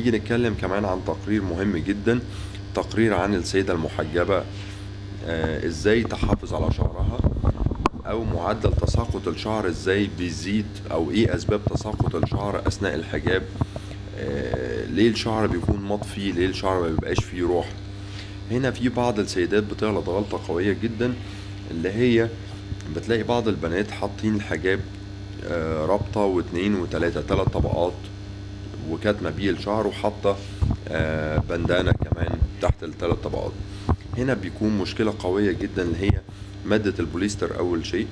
نيجي نتكلم كمان عن تقرير مهم جدا تقرير عن السيدة المحجبة آه، ازاي تحافظ على شعرها او معدل تساقط الشعر ازاي بيزيد او ايه اسباب تساقط الشعر اثناء الحجاب آه، ليه الشعر بيكون مطفي ليه الشعر ما بيبقاش فيه روح هنا في بعض السيدات بتغلط غلطة قوية جدا اللي هي بتلاقي بعض البنات حاطين الحجاب آه، رابطة واتنين وتلاتة تلات طبقات وكاتمة بيه الشعر وحاطة آه، بندانة كمان تحت التلات طبقات هنا بيكون مشكلة قوية جدا اللي هي مادة البوليستر أول شيء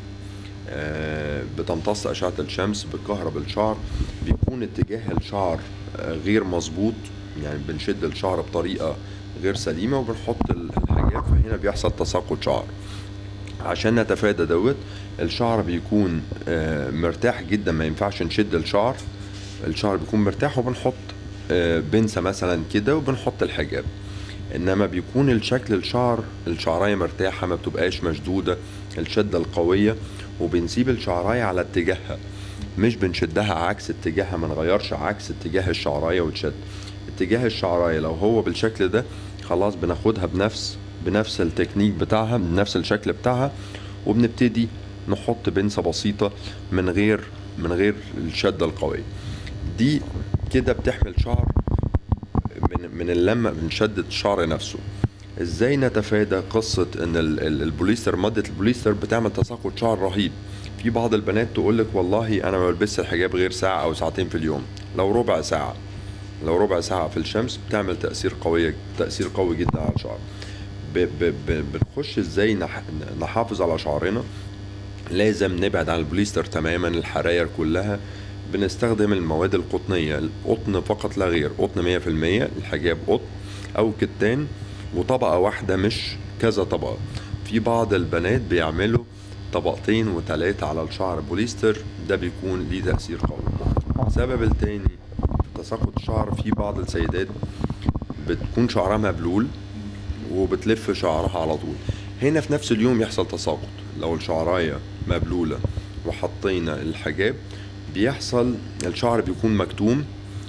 آه، بتمتص أشعة الشمس بتكهرب الشعر بيكون اتجاه الشعر آه، غير مظبوط يعني بنشد الشعر بطريقة غير سليمة وبنحط الحجاب فهنا بيحصل تساقط شعر عشان نتفادى دوت الشعر بيكون آه، مرتاح جدا ما ينفعش نشد الشعر الشعر بيكون مرتاح وبنحط آه، بنسة مثلا كده وبنحط الحجاب انما بيكون الشكل الشعر الشعراية مرتاحة ما بتبقاش مشدودة الشدة القوية وبنسيب الشعراية على اتجاهها مش بنشدها عكس اتجاهها ما نغيرش عكس اتجاه الشعراية وتشد اتجاه الشعراية لو هو بالشكل ده خلاص بناخدها بنفس بنفس التكنيك بتاعها بنفس الشكل بتاعها وبنبتدي نحط بنسة بسيطة من غير من غير الشدة القوية دي كده بتحمل شعر من من اللمة من شدة الشعر نفسه ازاي نتفادى قصة ان ال- ال- البوليستر مادة البوليستر بتعمل تساقط شعر رهيب في بعض البنات تقول لك والله انا ما بلبسش الحجاب غير ساعة او ساعتين في اليوم لو ربع ساعة لو ربع ساعة في الشمس بتعمل تأثير قوية تأثير قوي جدا على الشعر ب ب ب بنخش ازاي نح نحافظ على شعرنا لازم نبعد عن البوليستر تماما الحراير كلها بنستخدم المواد القطنية القطن فقط لا غير قطن 100% الحجاب قطن أو كتان وطبقة واحدة مش كذا طبقة في بعض البنات بيعملوا طبقتين وتلاتة على الشعر بوليستر ده بيكون ليه تأثير قوي السبب التاني تساقط الشعر في بعض السيدات بتكون شعرها مبلول وبتلف شعرها على طول هنا في نفس اليوم يحصل تساقط لو الشعراية مبلولة وحطينا الحجاب بيحصل الشعر بيكون مكتوم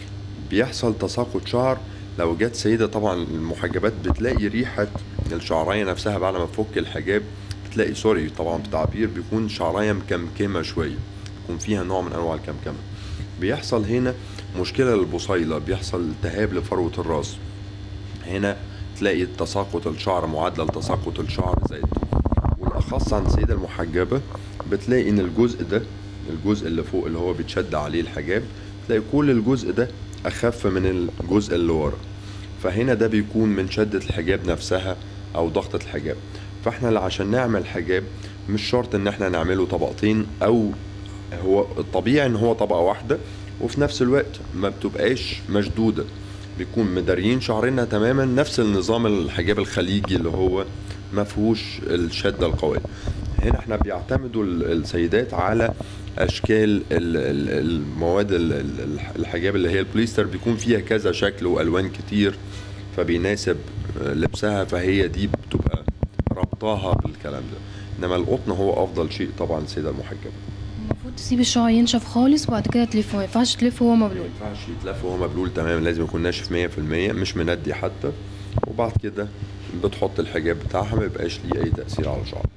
بيحصل تساقط شعر لو جت سيدة طبعا المحجبات بتلاقي ريحة الشعراية نفسها بعد ما تفك الحجاب بتلاقي سوري طبعا بتعبير بيكون شعراية مكمكمة شوية بيكون فيها نوع من أنواع الكمكمة بيحصل هنا مشكلة للبصيلة بيحصل التهاب لفروة الراس هنا تلاقي تساقط الشعر معدل تساقط الشعر زايد والأخص عند السيدة المحجبة بتلاقي إن الجزء ده الجزء اللي فوق اللي هو بيتشد عليه الحجاب تلاقي كل الجزء ده أخف من الجزء اللي ورا فهنا ده بيكون من شدة الحجاب نفسها أو ضغطة الحجاب فاحنا اللي عشان نعمل حجاب مش شرط ان احنا نعمله طبقتين او هو الطبيعي ان هو طبقة واحدة وفي نفس الوقت ما بتبقاش مشدودة بيكون مداريين شعرنا تماما نفس النظام الحجاب الخليجي اللي هو ما فيهوش الشدة القوية هنا احنا بيعتمدوا ال- السيدات على اشكال ال- ال- المواد ال- ال- الحجاب اللي هي البوليستر بيكون فيها كذا شكل والوان كتير فبيناسب لبسها فهي دي بتبقى ربطاها بالكلام ده انما القطن هو افضل شيء طبعا السيده المحجبه المفروض تسيب الشعر ينشف خالص وبعد كده تلفه ما ينفعش تلفه وهو ما مبلول ينفعش يتلف وهو مبلول تماما لازم يكون ناشف 100% مش مندي حتى وبعد كده بتحط الحجاب بتاعها ما يبقاش ليه اي تاثير على شعرك